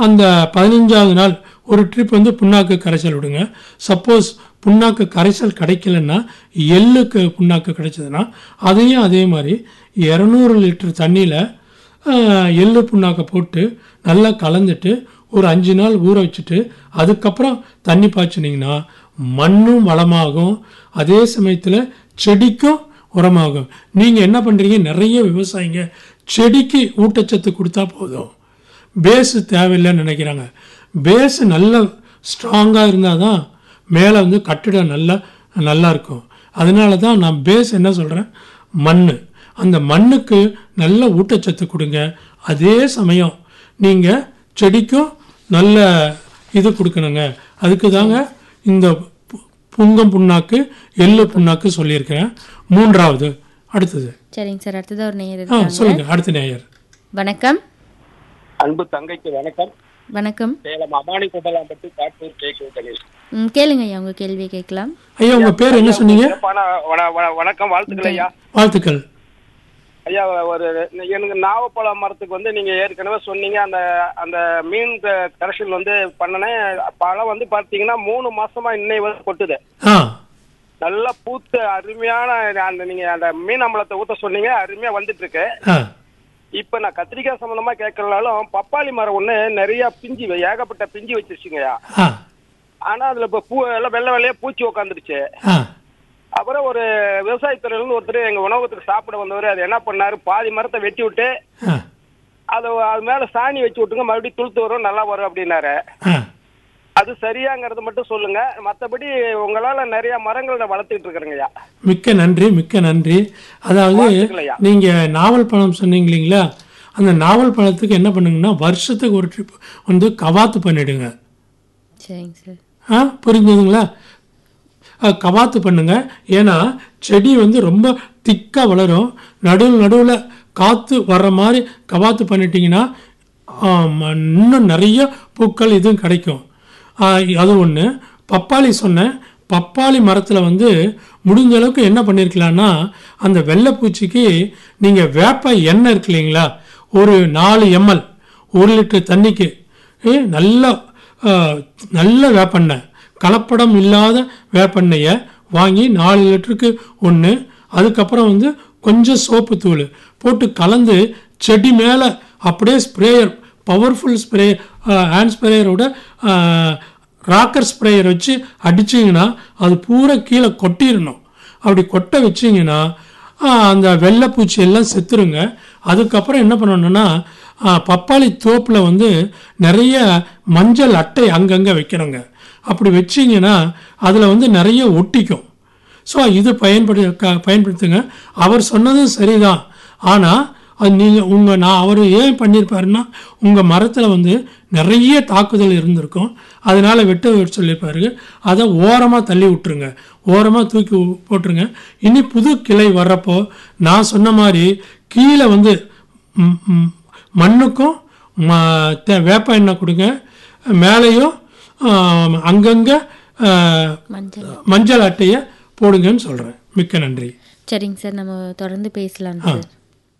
அந்த பதினஞ்சாவது நாள் ஒரு ட்ரிப் வந்து புண்ணாக்கு கரைசல் விடுங்க சப்போஸ் புண்ணாக்கு கரைசல் கிடைக்கலன்னா எள்ளுக்கு புண்ணாக்கு கிடைச்சதுன்னா அதையும் அதே மாதிரி இரநூறு லிட்டர் தண்ணியில் எள்ளு புண்ணாக்கை போட்டு நல்லா கலந்துட்டு ஒரு அஞ்சு நாள் ஊற வச்சுட்டு அதுக்கப்புறம் தண்ணி பாய்ச்சினீங்கன்னா மண்ணும் வளமாகும் அதே சமயத்தில் செடிக்கும் உரமாகும் நீங்கள் என்ன பண்ணுறீங்க நிறைய விவசாயிங்க செடிக்கு ஊட்டச்சத்து கொடுத்தா போதும் பேஸு தேவையில்லைன்னு நினைக்கிறாங்க பேஸு நல்ல ஸ்ட்ராங்காக இருந்தால் தான் மேலே வந்து கட்டிடம் நல்லா நல்லா இருக்கும் அதனால தான் நான் பேஸ் என்ன சொல்கிறேன் மண் அந்த மண்ணுக்கு நல்ல ஊட்டச்சத்து கொடுங்க அதே சமயம் நீங்கள் செடிக்கும் நல்ல இது கொடுக்கணுங்க அதுக்கு தாங்க இந்த பு- புங்கம் புண்ணாக்கு எள்ளு புண்ணாக்கு சொல்லியிருக்கிறேன் மூன்றாவது அடுத்தது சரிங்க சார் அடுத்ததா ஒரு நேயர் ஆ இருக்காங்க சொல்லுங்க அடுத்த நேயர் வணக்கம் அன்பு தங்கைக்கு வணக்கம் வணக்கம் சேலம் அமானி குடலாம்பட்டு காட்டூர் கேக்கு கணேஷ் ம், கேளுங்க ஐயா உங்க கேள்வியை கேட்கலாம் ஐயா உங்க பேர் என்ன சொன்னீங்க சிறப்பான வண- வண- வணக்கம் வாழ்த்துக்கள் ஐயா வாழ்த்துக்கள் ஐயா ஒரு எனக்கு நாவப்பழ மரத்துக்கு வந்து நீங்க ஏற்கனவே சொன்னீங்க அந்த அந்த மீன் க- கரைசல் வந்து பண்ணினேன் பழம் வந்து பார்த்தீங்கன்னா மூணு மாசமா இன்னை வந்து கொட்டுது ஆ நல்லா பூத்து அருமையான அந்த நீங்க அந்த மீன் அம்பலத்தை ஊத்த சொன்னீங்க அருமையா வந்துட்டு இருக்கு ஆ இப்ப நான் கத்திரிக்காய் சம்பந்தமா கேட்கறனாலும் பப்பாளி மரம் ஒண்ணு நிறைய பிஞ்சு ஏகப்பட்ட பிஞ்சு வச்சிருச்சுங்கய்யா ஆ ஆனா அதுல இப்ப பூ எல்லாம் வெள்ளை வெள்ளையா பூச்சி உக்காந்துருச்சு ஆ அப்புறம் ஒரு விவசாயத்துறையில இருந்து ஒருத்தர் எங்க உணவகத்துக்கு சாப்பிட வந்தவர் அது என்ன பண்ணாரு பாதி மரத்தை வெட்டி விட்டு ஆ அது அது மேல சாணி வச்சு விட்டுங்க மறுபடியும் துளுத்து வரும் நல்லா வரும் அப்படின்னாரு ஆ அது சரியாங்கிறது மட்டும் சொல்லுங்க மத்தபடி உங்களால நிறைய மரங்களை வளர்த்துட்டு இருக்கிறேங்கய்யா மிக்க நன்றி மிக்க நன்றி அதாவது வாழ்த்துக்களையா. நீங்க நாவல் பழம் சொன்னீங்க இல்லைங்களா அந்த நாவல் பழத்துக்கு என்ன பண்ணுங்கன்னா வருஷத்துக்கு ஒரு ட்ரிப் வந்து கவாத்து பண்ணிடுங்க சரிங்க சார் ஆ புரிஞ்சுதுங்களா ஆ, கவாத்து பண்ணுங்க ஏன்னா செடி வந்து ரொம்ப திக்காக வளரும் நடுவில் நடுவில் காற்று வர்ற மாதிரி கவாத்து பண்ணிட்டீங்கன்னா ஆ, ம- இன்னும் நிறைய பூக்கள் இதுவும் கிடைக்கும் ஆ, அது ஒன்று பப்பாளி சொன்னேன் பப்பாளி மரத்தில் வந்து முடிஞ்ச அளவுக்கு என்ன பண்ணியிருக்கலாம்னா அந்த வெள்ளைப்பூச்சிக்கு நீங்கள் வேப்ப எண்ணெய் இருக்கு இல்லைங்களா ஒரு நாலு எம்எல் ஒரு லிட்டர் தண்ணிக்கு ஏ, நல்ல ஆ, நல்ல வேப்பெண்ணெய் கலப்படம் இல்லாத வேப்பெண்ணெயை வாங்கி நாலு லிட்டருக்கு ஒன்று அதுக்கப்புறம் வந்து கொஞ்சம் சோப்பு தூள் போட்டு கலந்து செடி மேலே அப்படியே ஸ்ப்ரேயர் பவர்ஃபுல் ஸ்ப்ரே ஹேண்ட் ஸ்ப்ரேயரோட ராக்கர் ஸ்ப்ரேயர் வச்சு அடிச்சிங்கன்னா அது பூரா கீழே கொட்டிடணும் அப்படி கொட்ட வச்சிங்கன்னா ஆ, அந்த வெள்ளைப்பூச்சி எல்லாம் செத்துருங்க அதுக்கப்புறம் என்ன பண்ணணும்னா ஆ, பப்பாளி தோப்பில் வந்து நிறைய மஞ்சள் அட்டை அங்கங்கே வைக்கணுங்க அப்படி வச்சிங்கன்னா அதில் வந்து நிறைய ஒட்டிக்கும் ஸோ இது பயன்படு க பயன்படுத்துங்க அவர் சொன்னதும் சரிதான் ஆனால் அது நீங்கள் உங்கள் நான் அவர் ஏன் பண்ணியிருப்பாருன்னா உங்கள் மரத்தில் வந்து நிறைய தாக்குதல் இருந்திருக்கும் அதனால் வெட்ட சொல்லியிருப்பாரு அதை ஓரமாக தள்ளி விட்டுருங்க ஓரமாக தூக்கி உ- போட்டுருங்க இனி புது கிளை வர்றப்போ நான் சொன்ன மாதிரி கீழே வந்து ம், ம், மண்ணுக்கும் ம- தே- வேப்ப எண்ணெய் கொடுங்க மேலேயும் ஆம், அங்கங்கே ஆ, மஞ்சள் மஞ்சள் அட்டையை போடுங்கன்னு சொல்கிறேன் மிக்க நன்றி சரிங்க சார் நம்ம தொடர்ந்து பேசலாம் ஆ. சார்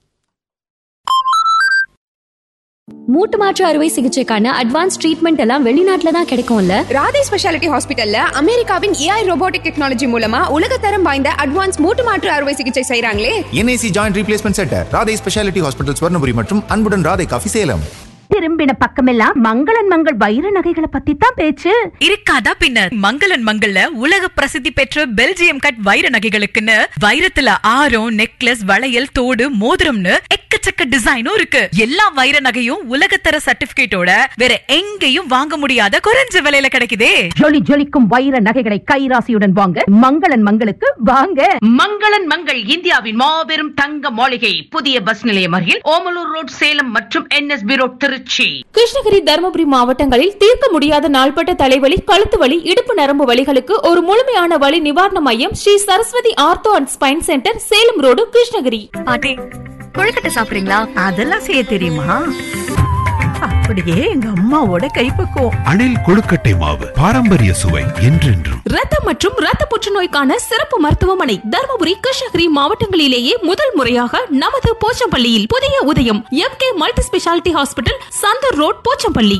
மூட்டு மாற்று அறுவை சிகிச்சைக்கான அட்வான்ஸ் ட்ரீட்மெண்ட் எல்லாம் வெளிநாட்டுல தான் கிடைக்கும்ல ராதே ஸ்பெஷாலிட்டி ஹாஸ்பிட்டல்ல அமெரிக்காவின் ஏஐ ரோபோட்டிக் டெக்னாலஜி மூலமா உலகத்தரம் வாய்ந்த அட்வான்ஸ் மூட்டு மாற்று அறுவை சிகிச்சை செய்றாங்களே NIC joint replacement centre Radhai speciality hospital Swarnapuri மற்றும் அன்புடன் ராதை காஃபி சேலம் திரும்பின பக்கமெல்லாம் மங்களன் மங்கள் வைர நகைகளை பத்தி தான் பேச்சு இருக்காதா பின்ன மங்களன் மங்கள்ல உலக பிரசித்தி பெற்ற பெல்ஜியம் கட் வைர நகைகளுக்குன்னு வைரத்துல ஆரம் நெக்லஸ் வளையல் தோடு மோதிரம்னு எக்கச்சக்க டிசைனும் இருக்கு எல்லா வைர நகையும் உலகத்தர சர்டிபிகேட்டோட வேற எங்கேயும் வாங்க முடியாத குறைஞ்ச விலையில கிடைக்குதே ஜொலி ஜொலிக்கும் வைர நகைகளை கைராசியுடன் வாங்க மங்களன் மங்களுக்கு வாங்க மங்களன் மங்கள் இந்தியாவின் மாபெரும் தங்க மாளிகை புதிய பஸ் நிலையம் அருகில் ஓமலூர் ரோட் சேலம் மற்றும் என்எஸ்பி ரோட் திருச்சி கிருஷ்ணகிரி தருமபுரி மாவட்டங்களில் தீர்க்க முடியாத நாள்பட்ட தலைவலி கழுத்து வலி இடுப்பு நரம்பு வலிகளுக்கு ஒரு முழுமையான வலி நிவாரண மையம் Sri Saraswathi ortho and spine centre Salem road Krishnagiri பாட்டி கொழுக்கட்டை சாப்பிடுறீங்களா அதெல்லாம் செய்ய தெரியுமா அப்படியே எங்க அம்மாவோட கைப்பக்குவம் அணில் கொழுக்கட்டை மாவு பாரம்பரிய சுவை என்றென்றும் ரத்தம் மற்றும் ரத்த புற்றுநோய்க்கான சிறப்பு மருத்துவமனை தருமபுரி கிருஷ்ணகிரி மாவட்டங்களிலேயே முதல் முறையாக நமது போச்சம்பள்ளியில் புதிய Udhayam M K multi speciality hospital Santhur road Pochampalli